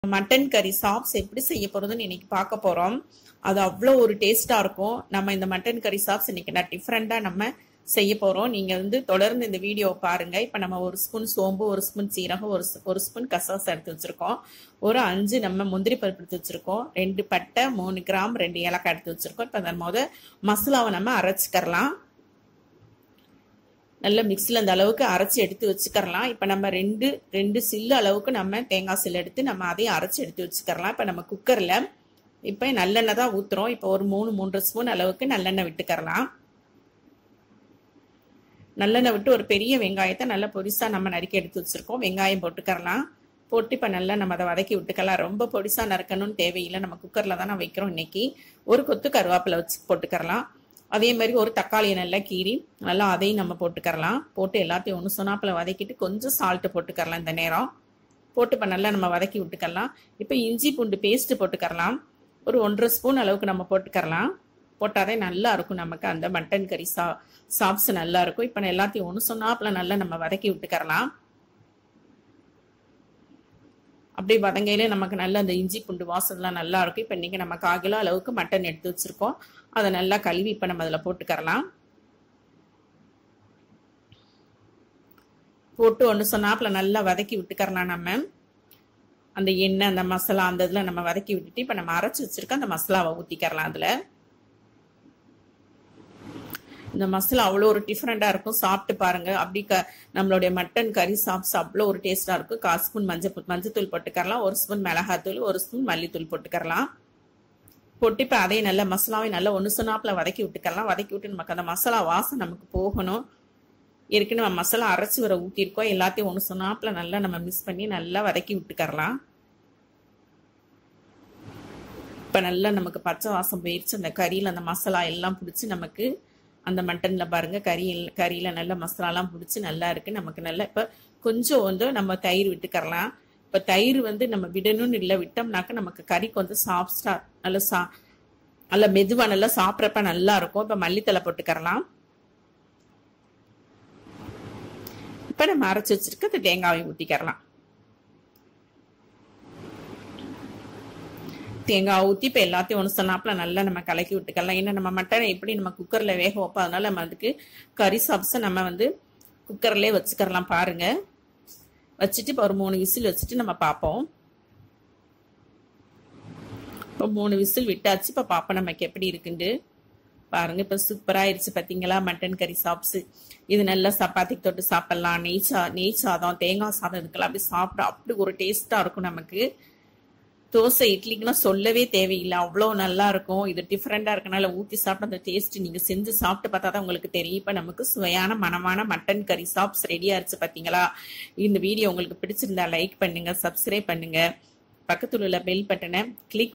mutton கறி chops எப்படி செய்ய போறதுன்னு இன்னைக்கு பார்க்க போறோம் அது அவ்வளோ ஒரு டேஸ்டா இருக்கும் நம்ம இந்த மட்டன் கறி சாப்ஸ் இன்னைக்கு நான் டிஃப்ரெண்டா நம்ம செய்ய போறோம் நீங்க வந்து தொடர்ந்து இந்த வீடியோ பாருங்க இப்ப நம்ம ஒரு ஸ்பூன் சோம்பு ஒரு ஸ்பூன் சீரகம் ஒரு ஸ்- ஒரு ஸ்பூன் கசாஸ் எடுத்து வச்சிருக்கோம் ஒரு அஞ்சு நம்ம முந்திரி பருப்பு எடுத்து வச்சிருக்கோம் ரெண்டு பட்டை மூணு கிராம் ரெண்டு ஏலக்காய் எடுத்து வச்சிருக்கோம் இப்ப அந்த முத மசாலாவை நம்ம அரைச்சிக்கரலாம் நல்ல மிக்ஸில் அந்த அளவுக்கு அரைச்சி எடுத்து வச்சுக்கரலாம் இப்போ நம்ம ரெண்டு ரெண்டு சில்லு அளவுக்கு நம்ம தேங்காய் சில்லு எடுத்து நம்ம அதையும் அரைச்சி எடுத்து வச்சுக்கரலாம் இப்போ நம்ம குக்கரில் இப்போ நல்லெண்ணெய் தான் ஊற்றுறோம் இப்போ ஒரு மூணு மூன்றரை ஸ்பூன் அளவுக்கு நல்லெண்ணெய் விட்டுக்கரலாம் நல்லெண்ணெய் விட்டு ஒரு பெரிய வெங்காயத்தை நல்லா பொடிசாக நம்ம நறுக்கி எடுத்து வச்சுருக்கோம் வெங்காயம் போட்டுக்கரலாம் போட்டு இப்போ நல்லா நம்ம அதை வதக்கி விட்டுக்கலாம் ரொம்ப பொடிசாக நறுக்கணும்னு தேவையில்லை நம்ம குக்கரில் தான் நான் வைக்கிறோம் இன்னைக்கு ஒரு கொத்து கருவேப்பிலை வச்சு போட்டுக்கரலாம் அதே மாதிரி ஒரு தக்காளியை நல்லா கீறி நல்லா அதையும் நம்ம போட்டுக்கரலாம் போட்டு எல்லாத்தையும் ஒன்று சொன்னாப்பில் வதக்கிட்டு கொஞ்சம் சால்ட்டு போட்டுக்கரலாம் இந்த நேரம் போட்டு இப்போ நல்லா நம்ம வதக்கி விட்டுக்கரலாம் இப்போ இஞ்சி பூண்டு பேஸ்ட்டு போட்டுக்கரலாம் ஒரு ஒன்றரை ஸ்பூன் அளவுக்கு நம்ம போட்டுக்கரலாம் போட்டாதே நல்லா இருக்கும் நமக்கு அந்த மட்டன் கறி சா சாப்ஸ் நல்லா இருக்கும் இப்போ நான் எல்லாத்தையும் ஒன்று சொன்னாப்பில் நல்லா நம்ம வதக்கி விட்டுக்கரலாம் அப்படியே வதங்கையிலே நமக்கு நல்ல அந்த இஞ்சி பூண்டு வாசம்லாம் நல்லா இருக்கும் இப்போ இன்றைக்கி நம்ம கால் கிலோ அளவுக்கு மட்டன் எடுத்து வச்சுருக்கோம் அதை நல்லா கழுவி இப்போ நம்ம அதில் போட்டுக்கரலாம் போட்டு ஒன்று சொன்னாப்பில் நல்லா வதக்கி விட்டுக்கரலாம் நம்ம அந்த எண்ணெய் அந்த மசாலா அந்த இதில் நம்ம வதக்கி விட்டுட்டு இப்போ நம்ம அரைச்சி வச்சிருக்க அந்த மசாலாவை ஊற்றிக்கரலாம் அதில் இந்த மசாலா அவ்வளோ ஒரு டிஃப்ரெண்ட்டாக இருக்கும் சாப்பிட்டு பாருங்க அப்படி க நம்மளுடைய மட்டன் கறி சாப்ஸ் அவ்வளோ ஒரு டேஸ்ட்டாக இருக்கும் கால் ஸ்பூன் மஞ்சள் மஞ்சத்தூள் போட்டுக்கரலாம் ஒரு ஸ்பூன் மிளகாத்தூள் ஒரு ஸ்பூன் மல்லித்தூள் போட்டுக்கரலாம் போட்டு இப்போ அதையும் நல்லா மசாலாவையும் நல்லா ஒன்று சொன்னாப்பில் வதக்கி விட்டுக்கலாம் வதக்கி விட்டு நமக்கு அந்த மசாலா வாசம் நமக்கு போகணும் ஏற்கனவே நம்ம மசாலா அரைச்சி வர ஊற்றிருக்கோம் எல்லாத்தையும் ஒன்று சொன்னாப்பில் நல்லா நம்ம மிக்ஸ் பண்ணி நல்லா வதக்கி விட்டுக்கரலாம் இப்போ நல்லா நமக்கு பச்சை வாசம் போயிடுச்சு அந்த கறியில் அந்த மசாலா எல்லாம் பிடிச்சி நமக்கு அந்த மட்டனில் பாருங்க கறி கறியில் நல்ல மசாலாலாம் பிடிச்சி நல்லா இருக்கு நமக்கு நல்லா இப்போ கொஞ்சம் வந்து நம்ம தயிர் விட்டுக்கரலாம் இப்போ தயிர் வந்து நம்ம விடணும்னு இல்லை விட்டோம்னாக்க நமக்கு கறி கொஞ்சம் சாஃப்டா நல்லா சா நல்லா மெதுவாக நல்லா சாப்பிட்றப்ப நல்லா இருக்கும் இப்போ மல்லித்தலை போட்டுக்கரலாம் இப்போ நம்ம அரைச்சி வச்சிருக்க அந்த தேங்காயை ஊற்றிக்கரலாம் தேங்காய் ஊற்றி இப்போ எல்லாத்தையும் ஒன்று சொன்னாப்புல நல்லா நம்ம கலக்கி விட்டுக்கலாம் ஏன்னா நம்ம மட்டனை எப்படி நம்ம குக்கரில் வேக வைப்போம் அதனால நம்ம அதுக்கு கறி சாப்ஸை நம்ம வந்து குக்கர்லேயே வச்சுக்கரலாம் பாருங்க வச்சுட்டு இப்போ ஒரு மூணு விசில் வச்சுட்டு நம்ம பார்ப்போம் இப்போ மூணு விசில் விட்டாச்சு இப்போ பார்ப்போம் நமக்கு எப்படி இருக்குண்டு பாருங்க இப்போ சூப்பராகிடுச்சு பார்த்தீங்களா மட்டன் கறி சாப்ஸு இது நல்லா சப்பாத்திக்கு தொட்டு சாப்பிட்லாம் நெய் சா நெய் சாதம் தேங்காய் சாதம் இதுக்கெல்லாம் அப்படி சாப்பிட அப்படி ஒரு டேஸ்ட்டாக இருக்கும் நமக்கு தோசை இட்லிக்கெல்லாம் சொல்லவே தேவையில்லை அவ்வளோ நல்லா இருக்கும் இது டிஃப்ரெண்டாக இருக்கனால ஊற்றி சாப்பிட்ட அந்த டேஸ்ட் நீங்கள் செஞ்சு சாப்பிட்டு பார்த்தா தான் உங்களுக்கு தெரியும் இப்போ நமக்கு சுவையான மனமான மட்டன் கறி சாப்ஸ் ரெடியாக இருச்சு பார்த்தீங்களா இந்த வீடியோ உங்களுக்கு பிடிச்சிருந்தா லைக் பண்ணுங்க சப்ஸ்கிரைப் பண்ணுங்க பக்கத்தில் உள்ள பெல் பட்டனை கிளிக்